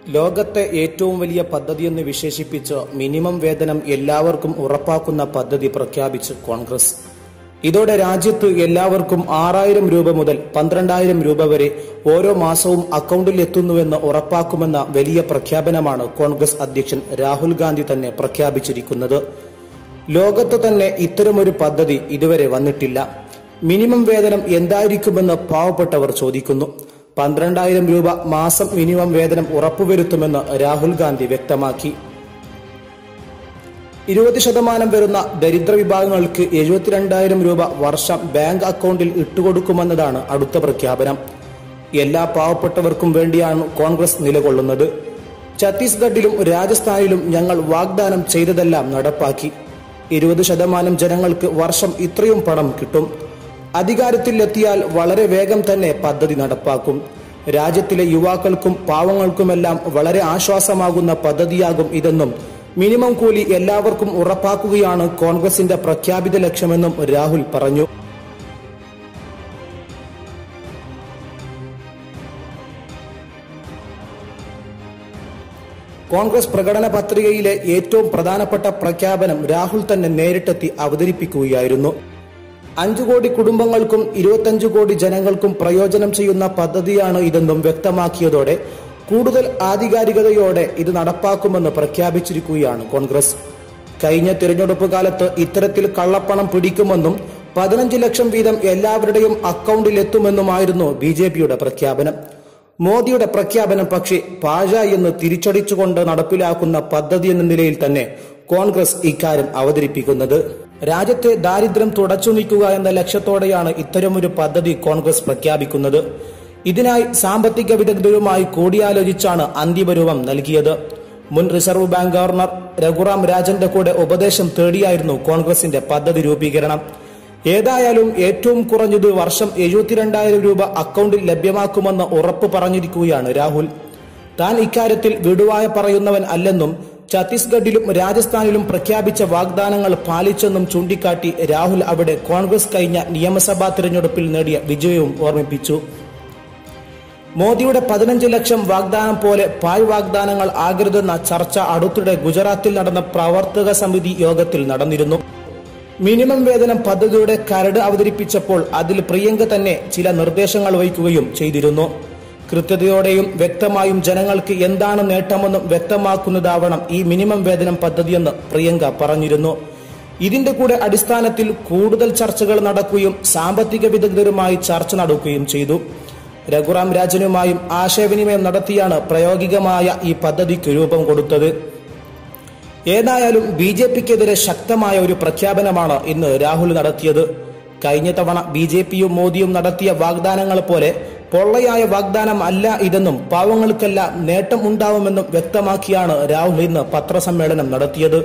ലോകത്തെ ഏറ്റവും വലിയ പദ്ധതിയെന്ന് വിശേഷിപ്പിച്ച് മിനിമം വേതനം എല്ലാവർക്കും ഉറപ്പാക്കുന്ന പദ്ധതി പ്രഖ്യാപിച്ച് കോൺഗ്രസ് ഇതോടെ രാജ്യത്ത് എല്ലാവർക്കും ആറായിരം രൂപ മുതൽ പന്ത്രണ്ടായിരം രൂപ വരെ ഓരോ മാസവും അക്കൗണ്ടിൽ എത്തുന്നുവെന്ന് ഉറപ്പാക്കുമെന്ന വലിയ പ്രഖ്യാപനമാണ് കോൺഗ്രസ് അധ്യക്ഷൻ രാഹുൽ ഗാന്ധി തന്നെ പ്രഖ്യാപിച്ചിരിക്കുന്നത് ലോകത്ത് തന്നെ ഇത്തരമൊരു പദ്ധതി ഇതുവരെ വന്നിട്ടില്ല മിനിമം വേതനം എന്തായിരിക്കുമെന്ന് പാവപ്പെട്ടവർ ചോദിക്കുന്നു പന്ത്രണ്ടായിരം രൂപ മാസം മിനിമം വേതനം ഉറപ്പുവരുത്തുമെന്ന് രാഹുൽ ഗാന്ധി വ്യക്തമാക്കി ഇരുപത് ശതമാനം വരുന്ന ദരിദ്ര വിഭാഗങ്ങൾക്ക് എഴുപത്തിരണ്ടായിരം രൂപ വർഷം ബാങ്ക് അക്കൗണ്ടിൽ ഇട്ടുകൊടുക്കുമെന്നതാണ് അടുത്ത പ്രഖ്യാപനം എല്ലാ പാവപ്പെട്ടവർക്കും വേണ്ടിയാണ് കോൺഗ്രസ് നിലകൊള്ളുന്നത് ഛത്തീസ്ഗഡിലും രാജസ്ഥാനിലും ഞങ്ങൾ വാഗ്ദാനം ചെയ്തതെല്ലാം നടപ്പാക്കി ഇരുപത് ശതമാനം ജനങ്ങൾക്ക് വർഷം ഇത്രയും പണം കിട്ടും അധികാരത്തിലെത്തിയാൽ വളരെ വേഗം തന്നെ പദ്ധതി നടപ്പാക്കും രാജ്യത്തിലെ യുവാക്കൾക്കും പാവങ്ങൾക്കുമെല്ലാം വളരെ ആശ്വാസമാകുന്ന പദ്ധതിയാകും ഇതെന്നും മിനിമം കൂലി എല്ലാവർക്കും ഉറപ്പാക്കുകയാണ് കോൺഗ്രസിന്റെ പ്രഖ്യാപിത ലക്ഷ്യമെന്നും രാഹുൽ പറഞ്ഞു കോൺഗ്രസ് പ്രകടന പത്രികയിലെ ഏറ്റവും പ്രധാനപ്പെട്ട പ്രഖ്യാപനം രാഹുൽ തന്നെ നേരിട്ടെത്തി അവതരിപ്പിക്കുകയായിരുന്നു അഞ്ചു കോടി കുടുംബങ്ങൾക്കും ഇരുപത്തഞ്ചു കോടി ജനങ്ങൾക്കും പ്രയോജനം ചെയ്യുന്ന പദ്ധതിയാണ് ഇതെന്നും വ്യക്തമാക്കിയതോടെ കൂടുതൽ ആധികാരികതയോടെ ഇത് നടപ്പാക്കുമെന്ന് പ്രഖ്യാപിച്ചിരിക്കുകയാണ് കോൺഗ്രസ് കഴിഞ്ഞ തിരഞ്ഞെടുപ്പ് കാലത്ത് ഇത്തരത്തിൽ കള്ളപ്പണം പിടിക്കുമെന്നും പതിനഞ്ച് ലക്ഷം വീതം എല്ലാവരുടെയും അക്കൗണ്ടിൽ എത്തുമെന്നുമായിരുന്നു ബി ജെ പിയുടെ പ്രഖ്യാപനം മോദിയുടെ പ്രഖ്യാപനം പക്ഷേ പാഴ എന്ന് തിരിച്ചടിച്ചുകൊണ്ട് നടപ്പിലാക്കുന്ന പദ്ധതി എന്ന നിലയിൽ തന്നെ കോൺഗ്രസ് ഇക്കാര്യം അവതരിപ്പിക്കുന്നത് രാജ്യത്തെ ദാരിദ്ര്യം തുടച്ചു നീക്കുക എന്ന ലക്ഷ്യത്തോടെയാണ് ഇത്തരമൊരു പദ്ധതി കോൺഗ്രസ് പ്രഖ്യാപിക്കുന്നത് ഇതിനായി സാമ്പത്തിക വിദഗ്ധരുമായി കൂടിയാലോചിച്ചാണ് അന്തിമരൂപം നൽകിയത് മുൻ റിസർവ് ബാങ്ക് ഗവർണർ രഘുറാം രാജന്റെ കൂടെ ഉപദേശം തേടിയായിരുന്നു കോൺഗ്രസിന്റെ പദ്ധതി രൂപീകരണം ഏതായാലും ഏറ്റവും കുറഞ്ഞത് വർഷം എഴുപത്തിരണ്ടായിരം രൂപ അക്കൗണ്ടിൽ ലഭ്യമാക്കുമെന്ന് ഉറപ്പ് പറഞ്ഞിരിക്കുകയാണ് രാഹുൽ താൻ ഇക്കാര്യത്തിൽ വിടുവായ പറയുന്നവൻ അല്ലെന്നും ഛത്തീസ്ഗഡിലും രാജസ്ഥാനിലും പ്രഖ്യാപിച്ച വാഗ്ദാനങ്ങൾ പാലിച്ചെന്നും ചൂണ്ടിക്കാട്ടി രാഹുൽ അവിടെ കോൺഗ്രസ് കഴിഞ്ഞ നിയമസഭാ തിരഞ്ഞെടുപ്പിൽ നേടിയ വിജയവും ഓർമ്മിപ്പിച്ചു മോദിയുടെ പതിനഞ്ച് ലക്ഷം വാഗ്ദാനം പോലെ പായ് വാഗ്ദാനങ്ങൾ ആകരുതെന്ന ചർച്ച അടുത്തിടെ ഗുജറാത്തിൽ നടന്ന പ്രവർത്തക സമിതി യോഗത്തിൽ നടന്നിരുന്നു മിനിമം വേതനം പദ്ധതിയുടെ കരട് അവതരിപ്പിച്ചപ്പോൾ അതിൽ പ്രിയങ്ക തന്നെ ചില നിർദ്ദേശങ്ങൾ വയ്ക്കുകയും ചെയ്തിരുന്നു കൃത്യതയോടെയും വ്യക്തമായും ജനങ്ങൾക്ക് എന്താണ് നേട്ടമെന്നും വ്യക്തമാക്കുന്നതാവണം ഈ മിനിമം വേതനം പദ്ധതിയെന്ന് പ്രിയങ്ക പറഞ്ഞിരുന്നു ഇതിന്റെ കൂടെ അടിസ്ഥാനത്തിൽ കൂടുതൽ ചർച്ചകൾ നടക്കുകയും സാമ്പത്തിക വിദഗ്ധരുമായി ചർച്ച നടക്കുകയും ചെയ്തു രഘുറാം രാജനുമായും ആശയവിനിമയം നടത്തിയാണ് പ്രായോഗികമായ ഈ പദ്ധതിക്ക് രൂപം കൊടുത്തത് ഏതായാലും ബി ജെ പിക്കെതിരെ ശക്തമായ ഒരു പ്രഖ്യാപനമാണ് ഇന്ന് രാഹുൽ നടത്തിയത് കഴിഞ്ഞ തവണ ബി ജെ പിയും മോദിയും നടത്തിയ വാഗ്ദാനങ്ങൾ പോലെ പൊള്ളയായ വാഗ്ദാനം അല്ല ഇതെന്നും പാവങ്ങൾക്കെല്ലാം നേട്ടം ഉണ്ടാവുമെന്നും വ്യക്തമാക്കിയാണ് രാഹുൽ ഇന്ന് പത്രസമ്മേളനം നടത്തിയത്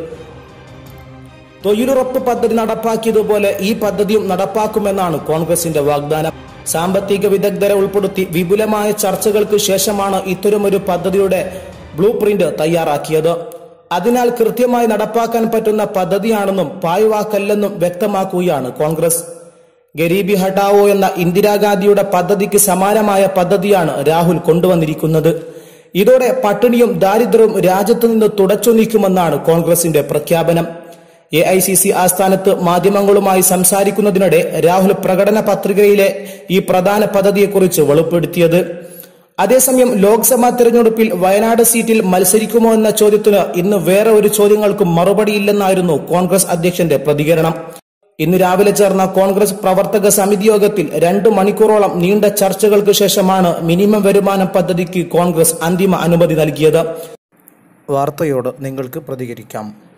തൊഴിലുറപ്പ് പദ്ധതി നടപ്പാക്കിയതുപോലെ ഈ പദ്ധതിയും നടപ്പാക്കുമെന്നാണ് കോൺഗ്രസിന്റെ വാഗ്ദാനം സാമ്പത്തിക വിദഗ്ധരെ ഉൾപ്പെടുത്തി വിപുലമായ ചർച്ചകൾക്ക് ശേഷമാണ് ഇത്തരമൊരു പദ്ധതിയുടെ ബ്ലൂ പ്രിന്റ് തയ്യാറാക്കിയത് അതിനാൽ കൃത്യമായി നടപ്പാക്കാൻ പറ്റുന്ന പദ്ധതിയാണെന്നും പായ്വാക്കല്ലെന്നും വ്യക്തമാക്കുകയാണ് കോൺഗ്രസ് ഗരീബി ഹട്ടാവോ എന്ന ഇന്ദിരാഗാന്ധിയുടെ പദ്ധതിക്ക് സമാനമായ പദ്ധതിയാണ് രാഹുൽ കൊണ്ടുവന്നിരിക്കുന്നത് ഇതോടെ പട്ടിണിയും ദാരിദ്ര്യവും രാജ്യത്തു നിന്ന് തുടച്ചു നീക്കുമെന്നാണ് കോൺഗ്രസിന്റെ പ്രഖ്യാപനം എ ഐ സി സി ആസ്ഥാനത്ത് മാധ്യമങ്ങളുമായി സംസാരിക്കുന്നതിനിടെ രാഹുൽ പ്രകടന പത്രികയിലെ ഈ പ്രധാന പദ്ധതിയെക്കുറിച്ച് വെളിപ്പെടുത്തിയത് അതേസമയം ലോക്സഭാ തെരഞ്ഞെടുപ്പിൽ വയനാട് സീറ്റിൽ മത്സരിക്കുമോ എന്ന ചോദ്യത്തിന് ഇന്ന് വേറെ ഒരു ചോദ്യങ്ങൾക്കും മറുപടിയില്ലെന്നായിരുന്നു കോൺഗ്രസ് അധ്യക്ഷന്റെ പ്രതികരണം ഇന്ന് രാവിലെ ചേർന്ന കോൺഗ്രസ് പ്രവർത്തക സമിതി യോഗത്തിൽ രണ്ട് മണിക്കൂറോളം നീണ്ട ചർച്ചകൾക്ക് ശേഷമാണ് മിനിമം വരുമാനം പദ്ധതിക്ക് കോൺഗ്രസ് അന്തിമ അനുമതി നൽകിയത് വാർത്തയോട് നിങ്ങൾക്ക് പ്രതികരിക്കാം